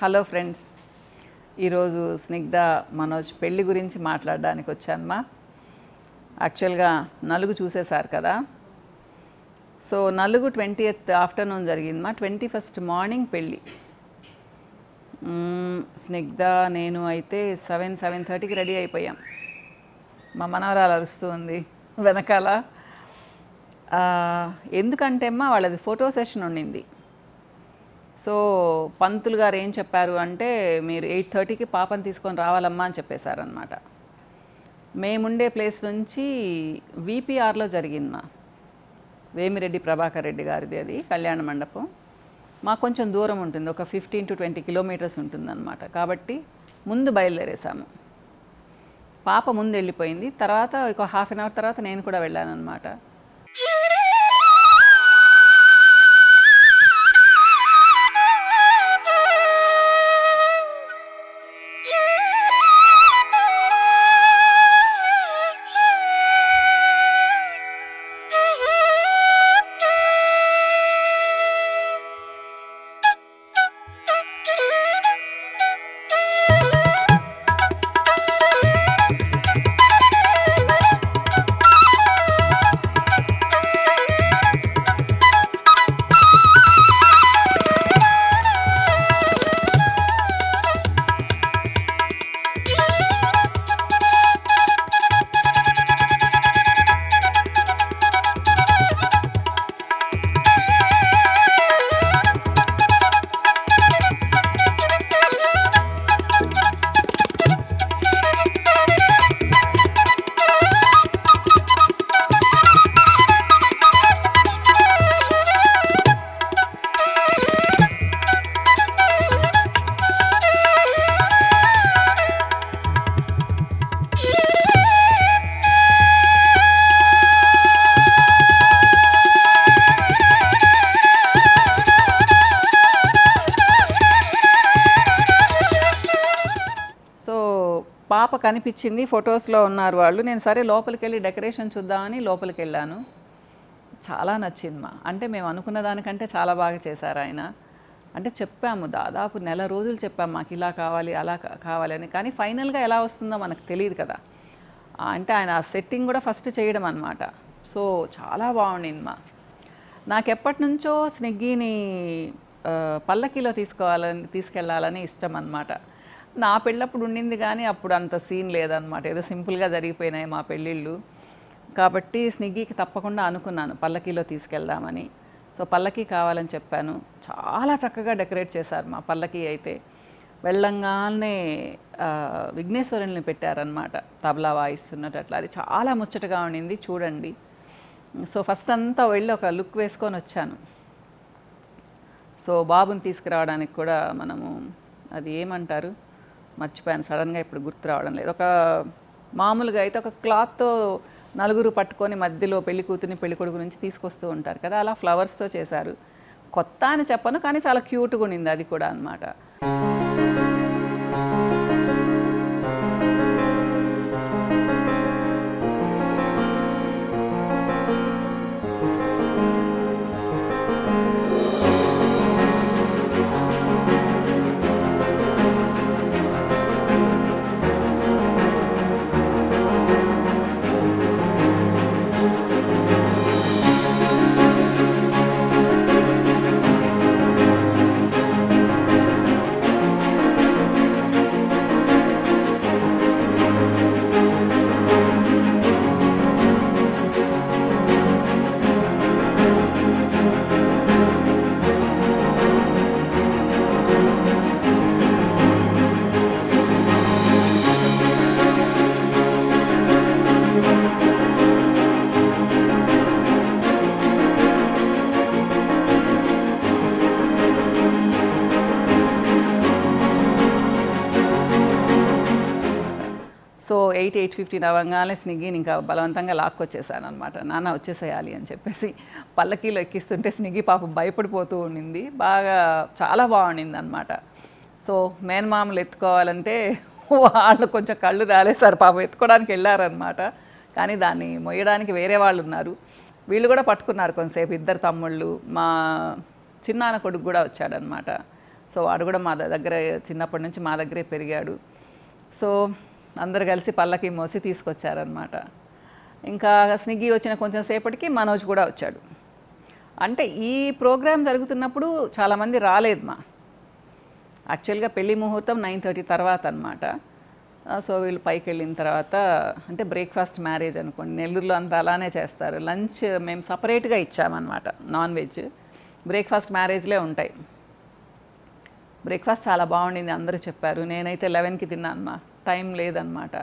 hello friends ఈరోజు స్నిగ్ధ మనోజ్ పెళ్లి గురించి మాట్లాడడానికి వచ్చానమ్మా యాక్చువల్గా నలుగు చూసేశారు కదా సో నలుగు ట్వంటీ ఎత్ ఆఫ్టర్నూన్ జరిగిందమ్మా ట్వంటీ ఫస్ట్ మార్నింగ్ పెళ్ళి మ్మ్, స్నిగ్ధ నేను అయితే సెవెన్ సెవెన్ థర్టీకి రెడీ అయిపోయాం మా మనవరాలు అరుస్తూ ఉంది వెనకాల ఆ, ఎందుకంటే అమ్మా వాళ్ళది ఫోటో సెషన్ ఉండింది సో పంతులు గారు ఏం చెప్పారు అంటే మీరు ఎయిట్ థర్టీకి పాపని తీసుకొని రావాలమ్మా అని చెప్పేశారనమాట మేముండే ప్లేస్ నుంచి విపిఆర్లో జరిగిందమ్మా వేమిరెడ్డి ప్రభాకర్ రెడ్డి గారిది అది కళ్యాణ మండపం మాకు కొంచెం దూరం ఉంటుంది ఒక ఫిఫ్టీన్ టు ట్వంటీ కిలోమీటర్స్ ఉంటుందన్నమాట కాబట్టి ముందు బయలుదేరేసాము పాప ముందు వెళ్ళిపోయింది తర్వాత ఒక హాఫ్ అన్ అవర్ తర్వాత నేను కూడా వెళ్ళాను అనమాట సో పాప కనిపించింది ఫొటోస్లో ఉన్నారు వాళ్ళు నేను సరే లోపలికి వెళ్ళి డెకరేషన్ చూద్దామని లోపలికి వెళ్ళాను చాలా నచ్చింది మా అంటే మేము అనుకున్న దానికంటే చాలా బాగా చేశారు ఆయన అంటే చెప్పాము దాదాపు నెల రోజులు చెప్పాము మాకు ఇలా కావాలి అలా కా- కావాలి అని కానీ ఫైనల్గా ఎలా వస్తుందో మనకు తెలియదు కదా ఆ, అంటే ఆయన సెట్టింగ్ కూడా ఫస్ట్ చేయడం అనమాట సో చాలా బాగుండింది మా నాకు ఎప్పటి నుంచో స్నిగ్గీని ఆ, పల్లకీలో తీసుకోవాలని తీసుకెళ్ళాలని ఇష్టం అనమాట నా పెళ్ళప్పుడు ఉండింది కానీ అప్పుడు అంత సీన్ లేదనమాట ఏదో సింపుల్గా జరిగిపోయినాయి మా పెళ్ళిళ్ళు కాబట్టి స్నిగ్గీకి తప్పకుండా అనుకున్నాను పల్లకీలో తీసుకెళ్దామని సో పల్లకీ కావాలని చెప్పాను చాలా చక్కగా డెకరేట్ చేశారు మా పల్లకీ అయితే వెళ్ళంగానే ఆ, విఘ్నేశ్వరుల్ని పెట్టారనమాట తబలా వాయిస్తున్నట్టు అట్లా అది చాలా ముచ్చటగా ఉండింది చూడండి సో ఫస్ట్ అంతా వెళ్ళి ఒక లుక్ వేసుకొని వచ్చాను సో బాబుని తీసుకురావడానికి కూడా మనము అది ఏమంటారు మర్చిపోయాను సడన్గా ఇప్పుడు గుర్తు రావడం లేదు ఒక మామూలుగా అయితే ఒక క్లాత్తో నలుగురు పట్టుకొని మధ్యలో పెళ్లి కూతురిని పెళ్లి కొడుకు నుంచి తీసుకొస్తూ ఉంటారు కదా అలా ఫ్లవర్స్తో చేశారు కొత్త అని చెప్పను కానీ చాలా క్యూట్గా ఉండింది అది కూడా అన్నమాట సో ఎయిట్ ఎయిట్ ఫిఫ్టీన్ అవ్వగానే స్నిగ్గీని ఇంకా బలవంతంగా లాక్కొచ్చేసాను అనమాట నాన్న వచ్చేసేయాలి అని చెప్పేసి పల్లకీలో ఎక్కిస్తుంటే స్నిగ్గి పాపం భయపడిపోతూ ఉండింది బాగా చాలా బాగుండింది అనమాట సో మేనమామలు ఎత్తుకోవాలంటే వాళ్ళు కొంచెం కళ్ళు రాలేసారు పాపం ఎత్తుకోవడానికి వెళ్ళారనమాట కానీ దాన్ని మొయ్యడానికి వేరే వాళ్ళు ఉన్నారు వీళ్ళు కూడా పట్టుకున్నారు కొంతసేపు ఇద్దరు తమ్ముళ్ళు మా చిన్నాన్న కొడుకు కూడా వచ్చాడనమాట సో వాడు కూడా మా ద- దగ్గర చిన్నప్పటి నుంచి మా దగ్గరే పెరిగాడు సో అందరు కలిసి పల్లకి మోసి తీసుకొచ్చారనమాట ఇంకా స్నిగ్గి వచ్చిన కొంచెం సేపటికి మనోజ్ కూడా వచ్చాడు అంటే ఈ ప్రోగ్రామ్ జరుగుతున్నప్పుడు చాలామంది రాలేదు మా యాక్చువల్గా పెళ్లి ముహూర్తం నైన్ థర్టీ తర్వాత అనమాట సో వీళ్ళు పైకి వెళ్ళిన తర్వాత అంటే బ్రేక్ఫాస్ట్ మ్యారేజ్ అనుకోండి నెల్లూరులో అంతా అలానే చేస్తారు లంచ్ మేము సపరేట్గా ఇచ్చామన్నమాట నాన్ వెజ్ బ్రేక్ఫాస్ట్ మ్యారేజ్లే ఉంటాయి బ్రేక్ఫాస్ట్ చాలా బాగుండింది అందరూ చెప్పారు నేనైతే లెవెన్కి తిన్నాను మా టైం లేదనమాట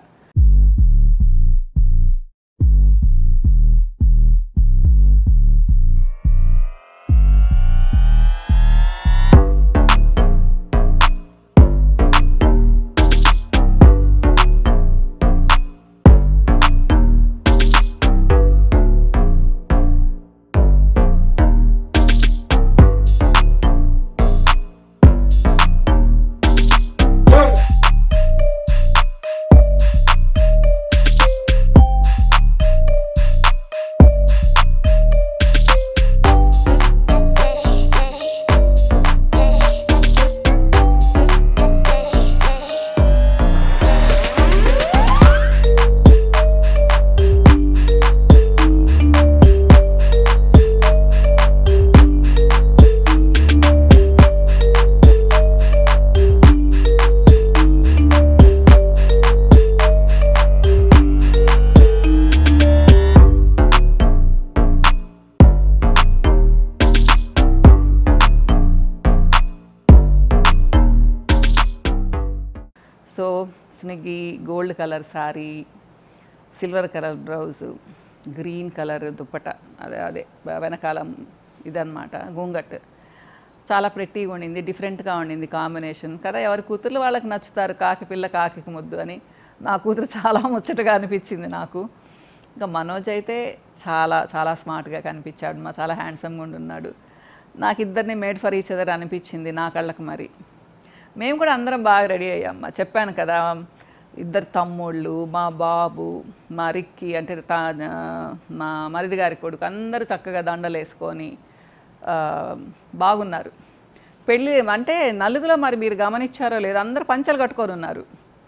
so Sniggi gold colour sari silver colour blouse green colour dupatta అదే అదే వె- వెనకాల ఇదన్నమాట గుంగట్ చాలా ప్రెట్టీగా ఉండింది డిఫరెంట్గా ఉండింది కాంబినేషన్ కదా ఎవరి కూతుర్లు వాళ్ళకి నచ్చుతారు కాకి పిల్ల కాకి ముద్దు అని నా కూతురు చాలా ముచ్చటగా అనిపించింది నాకు ఇంకా మనోజ్ అయితే చాలా చాలా స్మార్ట్గా కనిపించాడు మా చాలా హ్యాండ్సమ్గా ఉండున్నాడు నాకు ఇద్దరిని మేడ్ ఫర్ ఈచ్ అదర్ అనిపించింది నా కళ్ళకు మరి మేము కూడా అందరం బాగా రెడీ అయ్యాం చెప్పాను కదా ఇద్దరు తమ్ముళ్ళు మా బాబు మా రిక్కి అంటే తా మా మరిది గారి కొడుకు అందరూ చక్కగా దండలు వేసుకొని ఆ, బాగున్నారు పెళ్ళి అంటే నలుగులో మరి మీరు గమనించారో లేదో అందరూ పంచలు కట్టుకొని ఉన్నారు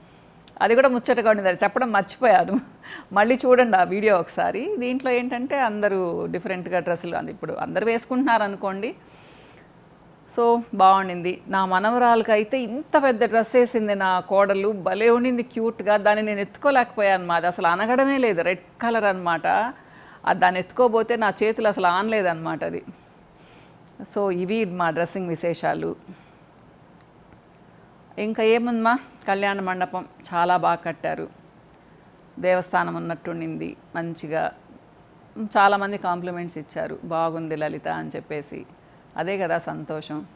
అది కూడా ముచ్చటగా ఉండేది అది చెప్పడం మర్చిపోయాను మళ్ళీ చూడండి ఆ వీడియో ఒకసారి దీంట్లో ఏంటంటే అందరూ డిఫరెంట్గా డ్రెస్సులు అది ఇప్పుడు అందరు వేసుకుంటున్నారు అనుకోండి సో బాగుండింది నా మనవరాలకి అయితే ఇంత పెద్ద డ్రెస్ వేసింది నా కోడలు భలే ఉండింది క్యూట్గా దాన్ని నేను ఎత్తుకోలేకపోయాను మాది అసలు అనగడమే లేదు రెడ్ కలర్ అనమాట దాన్ని ఎత్తుకోబోతే నా చేతులు అసలు ఆనలేదన్నమాట అది సో ఇవి మా డ్రెస్సింగ్ విశేషాలు ఇంకా ఏముందమ్మా కళ్యాణ మండపం చాలా బాగా కట్టారు దేవస్థానం ఉన్నట్టుండింది మంచిగా చాలామంది కాంప్లిమెంట్స్ ఇచ్చారు బాగుంది లలిత అని చెప్పేసి అదే కదా సంతోషం